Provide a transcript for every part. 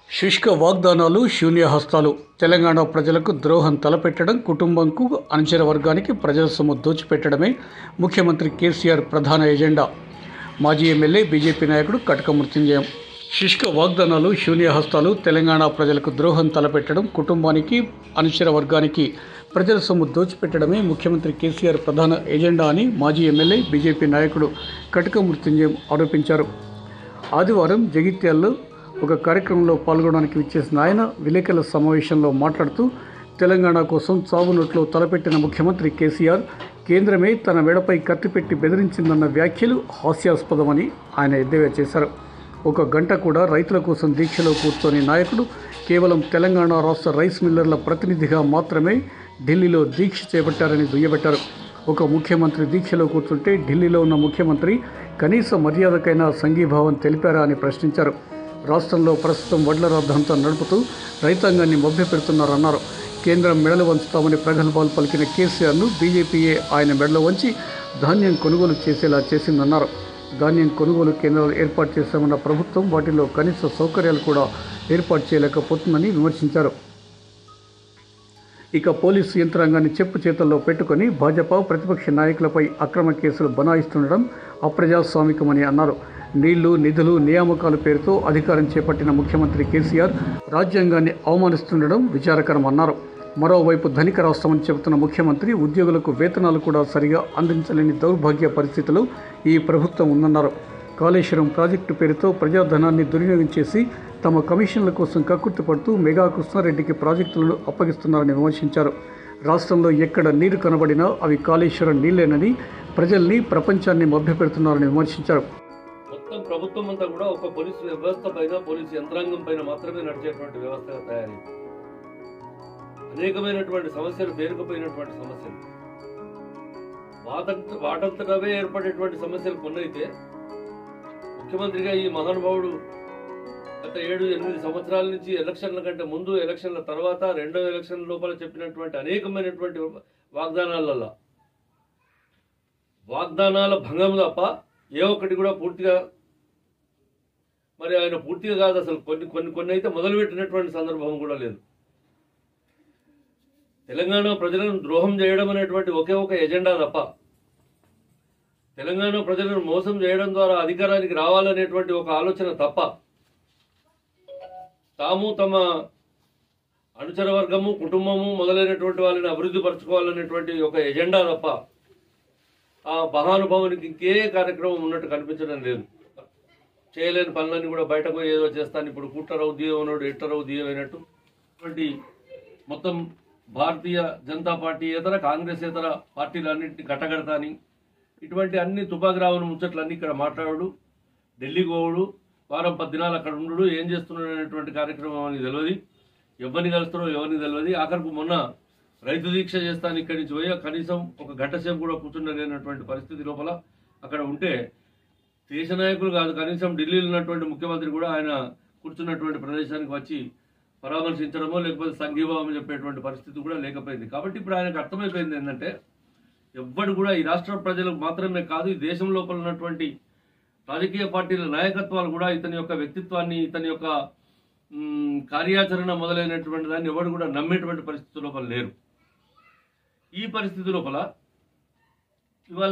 శుష్క వాగ్దానాలు శూన్యహస్తాలు తెలంగాణ ప్రజలకు ద్రోహం తలపెట్టడం కుటుంబంకు అనుచర వర్గానికి ప్రజల సొమ్ము దోచిపెట్టడమే ముఖ్యమంత్రి కేసీఆర్ ప్రధాన ఎజెండా మాజీ ఎమ్మెల్యే బీజేపీ నాయకుడు కటక మృత్యుంజయం శుష్క వాగ్దానాలు శూన్యహస్తాలు తెలంగాణ ప్రజలకు ద్రోహం తలపెట్టడం కుటుంబానికి అనుచర వర్గానికి ప్రజల సొమ్ము దోచిపెట్టడమే ముఖ్యమంత్రి కేసీఆర్ ప్రధాన ఎజెండా అని మాజీ ఎమ్మెల్యే బీజేపీ నాయకుడు కటక మృత్యుంజయం ఆరోపించారు ఆదివారం జగిత్యాల్లో ఒక కార్యక్రమంలో పాల్గొనడానికి విచ్చేసిన ఆయన విలేకరుల సమావేశంలో మాట్లాడుతూ తెలంగాణ కోసం చావునోట్లో తలపెట్టిన ముఖ్యమంత్రి కేసీఆర్ కేంద్రమే తన మెడపై కత్తిపెట్టి బెదిరించిందన్న వ్యాఖ్యలు హాస్యాస్పదమని ఆయన ఎద్దేవా చేశారు ఒక గంట కూడా రైతుల కోసం దీక్షలో కూర్చొని నాయకుడు కేవలం తెలంగాణ రాష్ట్ర రైస్ మిల్లర్ల ప్రతినిధిగా మాత్రమే ఢిల్లీలో దీక్ష చేపట్టారని దుయ్యబట్టారు ఒక ముఖ్యమంత్రి దీక్షలో కూర్చుంటే ఢిల్లీలో ఉన్న ముఖ్యమంత్రి కనీస మర్యాదకైనా సంఘీభావం తెలిపారా అని ప్రశ్నించారు రాష్ట్రంలో ప్రస్తుతం వడ్ల రాద్ధాంతం నడుపుతూ రైతాంగాన్ని మభ్యపెడుతున్నారన్నారు కేంద్రం మెడలు వంచుతామని ప్రగల్భాలు పలికిన కేసీఆర్ను బీజేపీయే ఆయన మెడలు వంచి ధాన్యం కొనుగోలు చేసేలా చేసిందన్నారు ధాన్యం కొనుగోలు కేంద్రాలు ఏర్పాటు చేశామన్న ప్రభుత్వం వాటిలో కనీస సౌకర్యాలు కూడా ఏర్పాటు చేయలేకపోతుందని విమర్శించారు ఇక పోలీసు యంత్రాంగాన్ని చెప్పు చేతల్లో పెట్టుకొని భాజపా ప్రతిపక్ష నాయకులపై అక్రమ కేసులు బనాయిస్తుండడం అప్రజాస్వామికమని అన్నారు నీళ్లు నిధులు నియామకాల పేరుతో అధికారం చేపట్టిన ముఖ్యమంత్రి కేసీఆర్ రాజ్యాంగాన్ని అవమానిస్తుండడం విచారకరమన్నారు మరోవైపు ధనిక రాష్ట్రమని చెబుతున్న ముఖ్యమంత్రి ఉద్యోగులకు వేతనాలు కూడా సరిగా అందించలేని దౌర్భాగ్య పరిస్థితిలో ఈ ప్రభుత్వం ఉందన్నారు కాళేశ్వరం ప్రాజెక్టు పేరుతో ప్రజాధనాన్ని దుర్వినియోగం చేసి తమ కమిషన్ల కోసం కక్కుర్తి పడుతూ మెగా కృష్ణారెడ్డికి ప్రాజెక్టులను అప్పగిస్తున్నారని విమర్శించారు రాష్ట్రంలో ఎక్కడ నీరు కనబడినా అవి కాళేశ్వరం నీళ్లేనని ప్రజల్ని ప్రపంచాన్ని మభ్యపెడుతున్నారని విమర్శించారు మొత్తం ప్రభుత్వం అంతా కూడా ఒక పోలీసు వ్యవస్థ పైన పోలీసు యంత్రాంగం పైన మాత్రమే నడిచేటువంటి వ్యవస్థగా తయారైంది అనేకమైనటువంటి సమస్యలు పేరుకుపోయినటువంటి సమస్యలు వాటంత వాటంతటవే ఏర్పడేటువంటి సమస్యలు కొన్నైతే ముఖ్యమంత్రిగా ఈ మహానుభావుడు గత ఏడు ఎనిమిది సంవత్సరాల నుంచి ఎలక్షన్ల కంటే ముందు ఎలక్షన్ల తర్వాత రెండో ఎలక్షన్ లోపల చెప్పినటువంటి అనేకమైనటువంటి వాగ్దానాలలో వాగ్దానాల భంగం తప్ప ఏ ఒక్కటి కూడా పూర్తిగా మరి ఆయన పూర్తిగా కాదు అసలు కొన్ని కొన్ని కొన్ని అయితే మొదలుపెట్టినటువంటి సందర్భం కూడా లేదు తెలంగాణ ప్రజలను ద్రోహం చేయడం అనేటువంటి ఒకే ఒక ఎజెండా తప్ప తెలంగాణ ప్రజలను మోసం చేయడం ద్వారా అధికారానికి రావాలనేటువంటి ఒక ఆలోచన తప్ప తాము తమ అనుచర వర్గము కుటుంబము మొదలైనటువంటి వాళ్ళని అభివృద్ధి పరచుకోవాలనేటువంటి ఒక ఎజెండా తప్ప ఆ మహానుభావునికి ఇంకే కార్యక్రమం ఉన్నట్టు కనిపించడం లేదు చేయలేని పనులన్నీ కూడా బయటకు ఏదో చేస్తాను ఇప్పుడు కుట్టరవు దీవనోడు ఎట్టరవు దీవైనట్టు ఇటువంటి మొత్తం భారతీయ జనతా పార్టీ ఇతర కాంగ్రెస్ ఇతర పార్టీలన్నింటినీ కట్టగడతాని ఇటువంటి అన్ని తుపాగ్రావులు ముచ్చట్లన్నీ ఇక్కడ మాట్లాడు ఢిల్లీకి పోవుడు వారం పది దినాలు అక్కడ ఉండు ఏం చేస్తున్నాడు అనేటువంటి కార్యక్రమం అని తెలియదు ఎవరిని కలుస్తారో ఎవరిని తెలియదు ఆఖరికి మొన్న రైతు దీక్ష చేస్తాను ఇక్కడి నుంచి పోయి కనీసం ఒక గంట సేపు కూడా కూర్చుండలేనటువంటి పరిస్థితి లోపల అక్కడ ఉంటే దేశ నాయకులు కాదు కనీసం ఢిల్లీలో ఉన్నటువంటి ముఖ్యమంత్రి కూడా ఆయన కూర్చున్నటువంటి ప్రదేశానికి వచ్చి పరామర్శించడమో లేకపోతే సంఘీభావం చెప్పేటువంటి పరిస్థితి కూడా లేకపోయింది కాబట్టి ఇప్పుడు ఆయనకు అర్థమైపోయింది ఏంటంటే ఎవ్వడు కూడా ఈ రాష్ట్ర ప్రజలకు మాత్రమే కాదు ఈ దేశం లోపల ఉన్నటువంటి రాజకీయ పార్టీల నాయకత్వాలు కూడా ఇతని యొక్క వ్యక్తిత్వాన్ని ఇతని యొక్క మ్, కార్యాచరణ మొదలైనటువంటి దాన్ని ఎవడు కూడా నమ్మేటువంటి పరిస్థితి లోపల లేరు ఈ పరిస్థితి లోపల ఇవాళ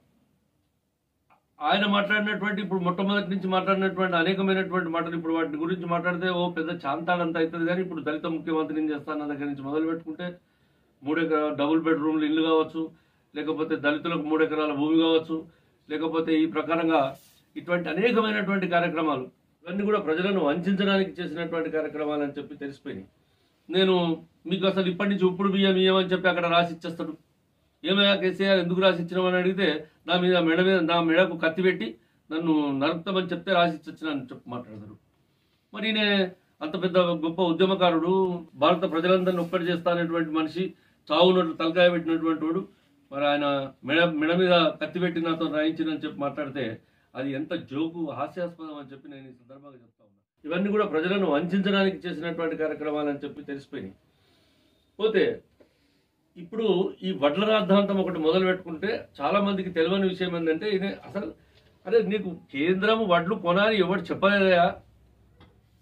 ఆయన మాట్లాడినటువంటి ఇప్పుడు మొట్టమొదటి నుంచి మాట్లాడినటువంటి అనేకమైనటువంటి మాటలు ఇప్పుడు వాటి గురించి మాట్లాడితే ఓ పెద్ద చాంతాడంత అవుతుంది కానీ ఇప్పుడు దళిత ముఖ్యమంత్రిని చేస్తాన దగ్గర నుంచి మొదలు పెట్టుకుంటే మూడెకరా డబుల్ బెడ్రూమ్లు ఇల్లు కావచ్చు లేకపోతే దళితులకు మూడు ఎకరాల భూమి కావచ్చు లేకపోతే ఈ ప్రకారంగా ఇటువంటి అనేకమైనటువంటి కార్యక్రమాలు ఇవన్నీ కూడా ప్రజలను వంచడానికి చేసినటువంటి కార్యక్రమాలు అని చెప్పి తెలిసిపోయినాయి నేను మీకు అసలు ఇప్పటి నుంచి ఉప్పుడు బియ్యం ఇయ్యమని చెప్పి అక్కడ రాసి ఇచ్చేస్తాడు ఏమయ్యా కేసీఆర్ ఎందుకు రాసి ఇచ్చినామని అడిగితే నా మీద మెడ మీద నా మెడకు కత్తి పెట్టి నన్ను నరుకుతామని చెప్తే రాసి ఇచ్చొచ్చిన అని చెప్పి మాట్లాడతారు మరి ఈయన అంత పెద్ద గొప్ప ఉద్యమకారుడు భారత ప్రజలందరినీ ఒక్కటి చేస్తానటువంటి మనిషి చావునట్లు తలకాయ పెట్టినటువంటి వాడు మరి ఆయన మెడ మెడ మీద కత్తి పెట్టి నాతో రాయించినని చెప్పి మాట్లాడితే అది ఎంత జోకు హాస్యాస్పదం అని చెప్పి నేను ఈ సందర్భంగా చెప్తా ఉన్నా ఇవన్నీ కూడా ప్రజలను వంచడానికి చేసినటువంటి కార్యక్రమాలు అని చెప్పి తెలిసిపోయినాయి పోతే ఇప్పుడు ఈ వడ్ల రాద్ధాంతం ఒకటి మొదలు పెట్టుకుంటే చాలా మందికి తెలియని విషయం ఏంటంటే ఇది అసలు అరే నీకు కేంద్రం వడ్లు కొనాలి ఎవరు చెప్పలేదయా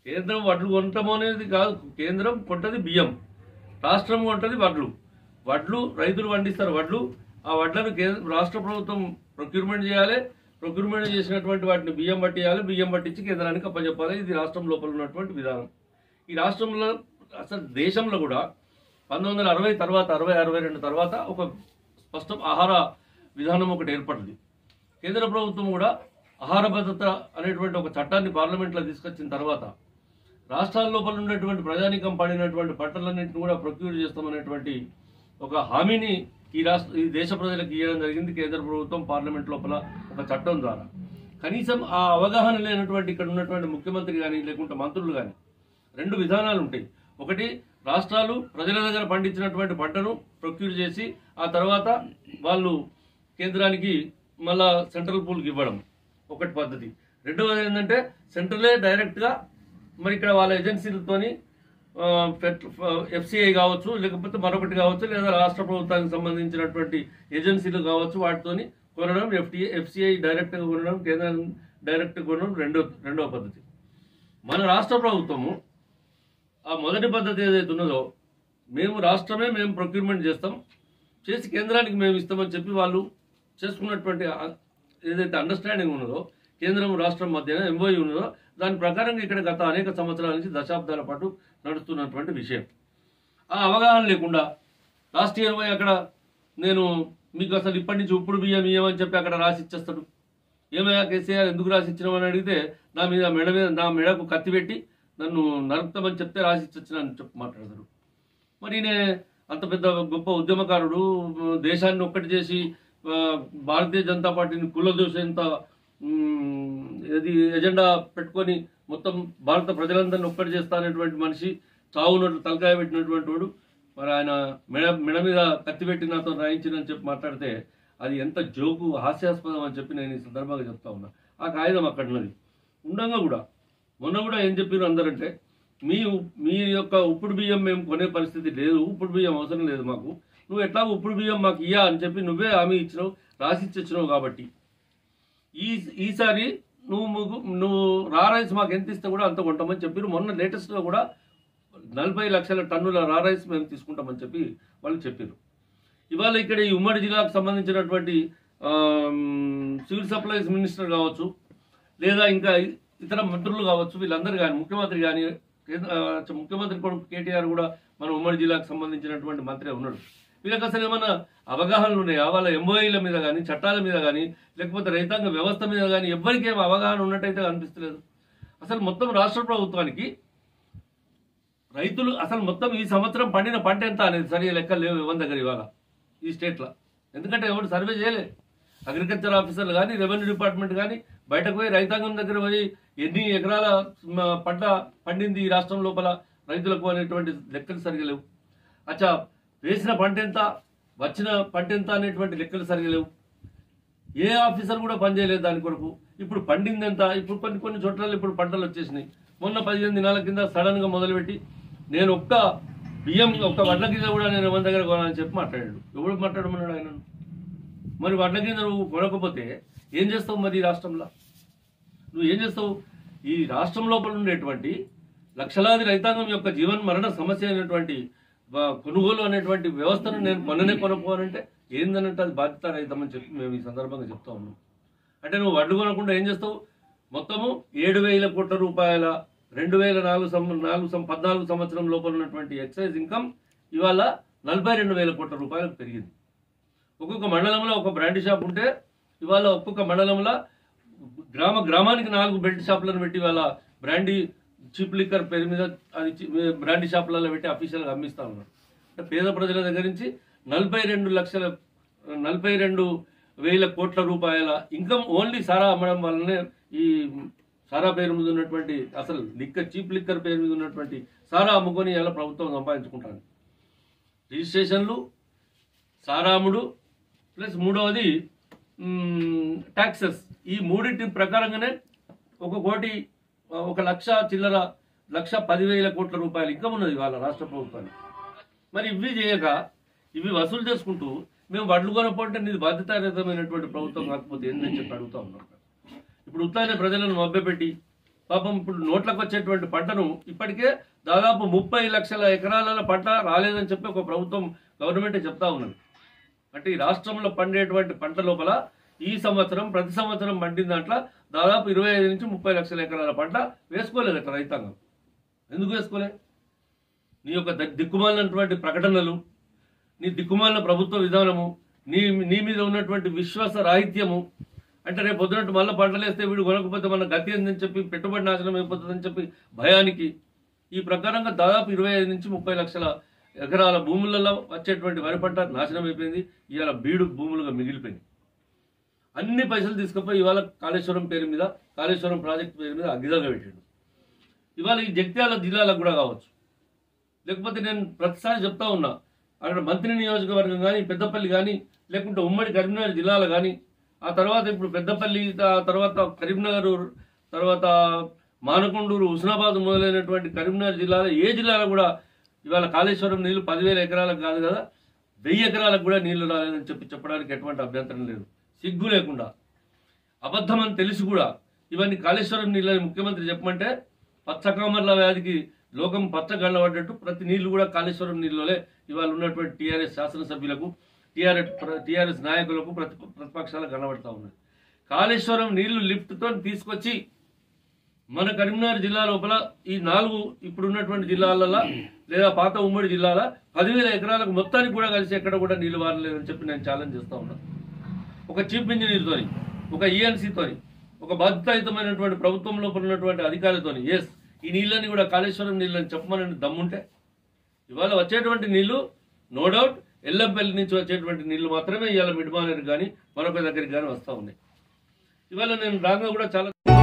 కేంద్రం వడ్లు కొనటం అనేది కాదు కేంద్రం కొంటది బియ్యం రాష్ట్రం కొంటది వడ్లు వడ్లు రైతులు పండిస్తారు వడ్లు ఆ వడ్లను కేంద్ర రాష్ట్ర ప్రభుత్వం ప్రొక్యూర్మెంట్ చేయాలి ప్రొక్యూర్మెంట్ చేసినటువంటి వాటిని బియ్యం పట్టియాలి బియ్యం పట్టించి కేంద్రానికి అప్పచెప్పాలి ఇది రాష్ట్రం లోపల ఉన్నటువంటి విధానం ఈ రాష్ట్రంలో అసలు దేశంలో కూడా పంతొమ్మిది వందల అరవై తర్వాత అరవై అరవై రెండు తర్వాత ఒక స్పష్టం ఆహార విధానం ఒకటి ఏర్పడింది కేంద్ర ప్రభుత్వం కూడా ఆహార భద్రత అనేటువంటి ఒక చట్టాన్ని పార్లమెంట్లో తీసుకొచ్చిన తర్వాత రాష్ట్రాల లోపల ఉన్నటువంటి ప్రజానీకం పడినటువంటి పంటలన్నింటిని కూడా ప్రొక్యూర్ చేస్తామనేటువంటి ఒక హామీని ఈ రాష్ట్ర ఈ దేశ ప్రజలకు ఇవ్వడం జరిగింది కేంద్ర ప్రభుత్వం పార్లమెంట్ లోపల ఒక చట్టం ద్వారా కనీసం ఆ అవగాహన లేనటువంటి ఇక్కడ ఉన్నటువంటి ముఖ్యమంత్రి కానీ లేకుంటే మంత్రులు కానీ రెండు విధానాలు ఉంటాయి ఒకటి రాష్ట్రాలు ప్రజల దగ్గర పండించినటువంటి పంటను ప్రొక్యూర్ చేసి ఆ తర్వాత వాళ్ళు కేంద్రానికి మళ్ళా సెంట్రల్ పూల్కి ఇవ్వడం ఒకటి పద్ధతి రెండవది ఏంటంటే సెంట్రలే డైరెక్ట్గా మరి ఇక్కడ వాళ్ళ ఏజెన్సీలతోని ఎఫ్సిఐ కావచ్చు లేకపోతే మరొకటి కావచ్చు లేదా రాష్ట్ర ప్రభుత్వానికి సంబంధించినటువంటి ఏజెన్సీలు కావచ్చు వాటితోని కొనడం ఎఫ్టీఏ ఎఫ్సిఐ డైరెక్ట్గా కొనడం కేంద్రం డైరెక్ట్గా కొనడం రెండో రెండవ పద్ధతి మన రాష్ట్ర ప్రభుత్వము ఆ మొదటి పద్ధతి ఏదైతే ఉన్నదో మేము రాష్ట్రమే మేము ప్రొక్యూర్మెంట్ చేస్తాం చేసి కేంద్రానికి మేము ఇస్తామని చెప్పి వాళ్ళు చేసుకున్నటువంటి ఆ- ఏదైతే అండర్స్టాండింగ్ ఉన్నదో కేంద్రం రాష్ట్రం మధ్యన ఎంఓయూ ఉన్నదో దాని ప్రకారంగా ఇక్కడ గత అనేక సంవత్సరాల నుంచి దశాబ్దాల పాటు నడుస్తున్నటువంటి విషయం ఆ అవగాహన లేకుండా లాస్ట్ ఇయర్ పోయి అక్కడ నేను మీకు అసలు ఇప్పటి నుంచి ఉప్పుడు బియ్యం బియ్యం అని చెప్పి అక్కడ రాసి ఇచ్చేస్తాడు ఏమయ్యా కేసీఆర్ ఎందుకు రాసి ఇచ్చినామని అడిగితే నా మీద మెడ మీద నా మెడకు కత్తి పెట్టి నన్ను నరుకుతామని చెప్తే రాసి ఇచ్చొచ్చిన అని చెప్పి మాట్లాడతారు మరి నే అంత పెద్ద గొప్ప ఉద్యమకారుడు దేశాన్ని ఒక్కటి చేసి ఆ, భారతీయ జనతా పార్టీని కులదోసేంత ఉమ్, ఇది ఎజెండా పెట్టుకొని మొత్తం భారత ప్రజలందరినీ ఒక్కటి చేస్తానటువంటి మనిషి చావునట్లు తలకాయ పెట్టినటువంటి వాడు మరి ఆయన మెడ మెడ మీద కత్తి పెట్టి నాతో రాయించినని చెప్పి మాట్లాడితే అది ఎంత జోకు హాస్యాస్పదం అని చెప్పి నేను ఈ సందర్భంగా చెప్తా ఉన్నా ఆ కాగితం అక్కడ ఉన్నది ఉండగా కూడా మొన్న కూడా ఏం చెప్పారు అందరంటే మీ ఉ- మీ యొక్క ఉప్పుడు బియ్యం మేము కొనే పరిస్థితి లేదు ఉప్పుడు బియ్యం అవసరం లేదు మాకు నువ్వు ఎట్లా ఉప్పుడు బియ్యం మాకు ఇయ్యా అని చెప్పి నువ్వే హామీ ఇచ్చినావు రాసిచ్చి ఇచ్చినావు కాబట్టి ఈ ఈసారి నువ్వు ముగ్గు- నువ్వు రా రైస్ మాకు ఎంత ఇస్తే కూడా అంత కొంటామని చెప్పారు మొన్న లేటెస్ట్గా కూడా నలభై లక్షల టన్నుల రా రైస్ మేము తీసుకుంటామని చెప్పి వాళ్ళు చెప్పారు ఇవాళ ఇక్కడ ఈ ఉమ్మడి జిల్లాకు సంబంధించినటువంటి ఆమ్, సివిల్ సప్లైస్ మినిస్టర్ కావచ్చు లేదా ఇంకా ఇతర మంత్రులు కావచ్చు వీళ్ళందరూ కానీ ముఖ్యమంత్రి కానీ కేంద్ర- ఆ, ముఖ్యమంత్రి కొడుకు కేటీఆర్ కూడా మన ఉమ్మడి జిల్లాకు సంబంధించినటువంటి మంత్రి ఉన్నాడు వీళ్ళకి అసలు ఏమైనా అవగాహనలు ఉన్నాయా వాళ్ళ ఎంఓఈల మీద కానీ చట్టాల మీద కానీ లేకపోతే రైతాంగ వ్యవస్థ మీద కానీ ఎవ్వరికి ఏం అవగాహన ఉన్నట్టయితే అనిపిస్తలేదు అసలు మొత్తం రాష్ట్ర ప్రభుత్వానికి రైతులు అసలు మొత్తం ఈ సంవత్సరం పండిన పంట ఎంత అనేది సరిగా లెక్కలు లేవు ఎవరి దగ్గర ఇవాళ ఈ స్టేట్లో ఎందుకంటే ఎవరు సర్వే చేయలేదు అగ్రికల్చర్ ఆఫీసర్లు కానీ రెవెన్యూ డిపార్ట్మెంట్ కానీ బయటకు పోయి రైతాంగం దగ్గర పోయి ఎన్ని ఎకరాల మ, పంట పండింది ఈ రాష్ట్రం లోపల రైతులకు అనేటువంటి లెక్కలు సరిగా లేవు అచ్చా వేసిన పంట ఎంత వచ్చిన పంట ఎంత అనేటువంటి లెక్కలు సరిగా లేవు ఏ ఆఫీసర్ కూడా పనిచేయలేదు దాని కొరకు ఇప్పుడు పండింది ఎంత ఇప్పుడు కొన్ని కొన్ని చోట్ల ఇప్పుడు పంటలు వచ్చేసినాయి మొన్న పదిహేను దినాల కింద సడన్ గా మొదలుపెట్టి నేను ఒక్క బియ్యం ఒక్క వడ్ల కింద కూడా నేను ఎవరి దగ్గర కొనాలని చెప్పి మాట్లాడాడు ఎవడు మాట్లాడమన్నాడు ఆయన మరి వడ్ల కింద నువ్వు కొనకపోతే ఏం చేస్తావు మరి ఈ రాష్ట్రంలో నువ్వు ఏం చేస్తావు ఈ రాష్ట్రం లోపల ఉండేటువంటి లక్షలాది రైతాంగం యొక్క జీవన మరణ సమస్య అయినటువంటి బ- కొనుగోలు అనేటువంటి వ్యవస్థను నేను కొననే కొనపోవాలంటే ఏందనంటే అది బాధ్యత రహితమని చెప్పి మేము ఈ సందర్భంగా చెప్తా ఉన్నాం అంటే నువ్వు వడ్లు కొనకుండా ఏం చేస్తావు మొత్తము ఏడు వేల కోట్ల రూపాయల రెండు వేల నాలుగు సం నాలుగు సం పద్నాలుగు సంవత్సరం లోపల ఉన్నటువంటి ఎక్సైజ్ ఇన్కమ్ ఇవాళ నలభై రెండు వేల కోట్ల రూపాయలకు పెరిగింది ఒక్కొక్క మండలంలో ఒక బ్రాండ్ షాప్ ఉంటే ఇవాళ ఒక్కొక్క మండలంలో గ్రామ గ్రామానికి నాలుగు బెల్ట్ షాపులను పెట్టి ఇవాళ బ్రాండీ చీప్ లిక్కర్ పేరు మీద అది చి- బ్రాండీ షాపులలో పెట్టి అఫీషియల్గా అమ్మిస్తా ఉన్నారు అంటే పేద ప్రజల దగ్గర నుంచి నలభై రెండు లక్షల నలభై రెండు వేల కోట్ల రూపాయల ఇన్కమ్ ఓన్లీ సారా అమ్మడం వల్లనే ఈ సారా పేరు మీద ఉన్నటువంటి అసలు లిక్కర్ చీప్ లిక్కర్ పేరు మీద ఉన్నటువంటి సారా అమ్ముకొని ఇలా ప్రభుత్వం సంపాదించుకుంటాను రిజిస్ట్రేషన్లు సారాముడు ప్లస్ మూడవది ట్యాక్సెస్ ఈ మూడింటి ప్రకారంగానే ఒక కోటి ఆ, ఒక లక్ష చిల్లర లక్ష పదివేల కోట్ల రూపాయలు ఇన్కమ్ ఉన్నది వాళ్ళ రాష్ట్ర ప్రభుత్వానికి మరి ఇవి చేయక ఇవి వసూలు చేసుకుంటూ మేము వడ్లు కొనపోతే నీది బాధ్యతారహితమైనటువంటి ప్రభుత్వం కాకపోతే ఏందని చెప్పి అడుగుతా ఉన్నాం ఇప్పుడు ఉత్తానే ప్రజలను మభ్యపెట్టి పాపం ఇప్పుడు నోట్లకు వచ్చేటువంటి పంటను ఇప్పటికే దాదాపు ముప్పై లక్షల ఎకరాల పంట రాలేదని చెప్పి ఒక ప్రభుత్వం గవర్నమెంట్ చెప్తా ఉన్నది అంటే ఈ రాష్ట్రంలో పండేటువంటి పంట లోపల ఈ సంవత్సరం ప్రతి సంవత్సరం పండిన దాంట్లో దాదాపు ఇరవై ఐదు నుంచి ముప్పై లక్షల ఎకరాల పంట వేసుకోలేదట రైతాంగం ఎందుకు వేసుకోలే నీ యొక్క ద- దిక్కుమాలినటువంటి ప్రకటనలు నీ దిక్కుమాలిన ప్రభుత్వ విధానము నీ నీ మీద ఉన్నటువంటి విశ్వాస రాహిత్యము అంటే రేపు పొద్దునట్టు మళ్ళీ పంటలు వేస్తే వీడు కొనకపోతే మన గతి ఏందని చెప్పి పెట్టుబడి నాశనం అయిపోతుందని చెప్పి భయానికి ఈ ప్రకారంగా దాదాపు ఇరవై ఐదు నుంచి ముప్పై లక్షల ఎకరాల భూములలో వచ్చేటువంటి వరి పంట నాశనం అయిపోయింది ఇవాళ బీడు భూములుగా మిగిలిపోయింది అన్ని పైసలు తీసుకుపోయి ఇవాళ కాళేశ్వరం పేరు మీద కాళేశ్వరం ప్రాజెక్ట్ పేరు మీద అగ్గిదాగా పెట్టాడు ఇవాళ ఈ జగిత్యాల జిల్లాలకు కూడా కావచ్చు లేకపోతే నేను ప్రతిసారి చెప్తా ఉన్నా అక్కడ మంత్రి నియోజకవర్గం కానీ పెద్దపల్లి కానీ లేకుంటే ఉమ్మడి కరీంనగర్ జిల్లాలు కానీ ఆ తర్వాత ఇప్పుడు పెద్దపల్లి ఆ తర్వాత కరీంనగర్ తర్వాత మానకొండూరు హుస్నాబాద్ మొదలైనటువంటి కరీంనగర్ జిల్లాలో ఏ జిల్లాలో కూడా ఇవాళ కాళేశ్వరం నీళ్లు పదివేల ఎకరాలకు కాదు కదా వెయ్యి ఎకరాలకు కూడా నీళ్లు రాలేదని చెప్పి చెప్పడానికి ఎటువంటి అభ్యంతరం లేదు సిగ్గు లేకుండా అబద్ధం అని తెలిసి కూడా ఇవన్నీ కాళేశ్వరం నీళ్ళని ముఖ్యమంత్రి చెప్పమంటే పచ్చకామర్ల వ్యాధికి లోకం పచ్చ గళ్ళబడ్డట్టు ప్రతి నీళ్లు కూడా కాళేశ్వరం నీళ్ళలోనే ఇవాళ ఉన్నటువంటి టీఆర్ఎస్ శాసనసభ్యులకు టీఆర్ఎస్ టీఆర్ఎస్ నాయకులకు ప్రతి ప్రతిపక్షాలకు కనబడతా ఉన్నది కాళేశ్వరం నీళ్లు లిఫ్ట్తో తీసుకొచ్చి మన కరీంనగర్ జిల్లా లోపల ఈ నాలుగు ఇప్పుడు ఉన్నటువంటి జిల్లాలలో లేదా పాత ఉమ్మడి జిల్లాల పదివేల ఎకరాలకు మొత్తానికి కూడా కలిసి ఎక్కడ కూడా నీళ్లు వారలేదని చెప్పి నేను ఛాలెంజ్ చేస్తా ఉన్నా ఒక చీఫ్ ఇంజనీర్తోని ఒక ఈఎన్సీతోని ఒక బాధ్యతాయుతమైనటువంటి ప్రభుత్వం లోపల ఉన్నటువంటి అధికారితోని ఎస్ ఈ నీళ్ళని కూడా కాళేశ్వరం నీళ్ళని చెప్పమని దమ్ముంటే ఇవాళ వచ్చేటువంటి నీళ్లు నో డౌట్ ఎల్లంపల్లి నుంచి వచ్చేటువంటి నీళ్లు మాత్రమే ఇవాళ మిడ్మానేరు కానీ మరొక దగ్గరికి కానీ వస్తూ ఉన్నాయి ఇవాళ నేను రాగా కూడా చాలా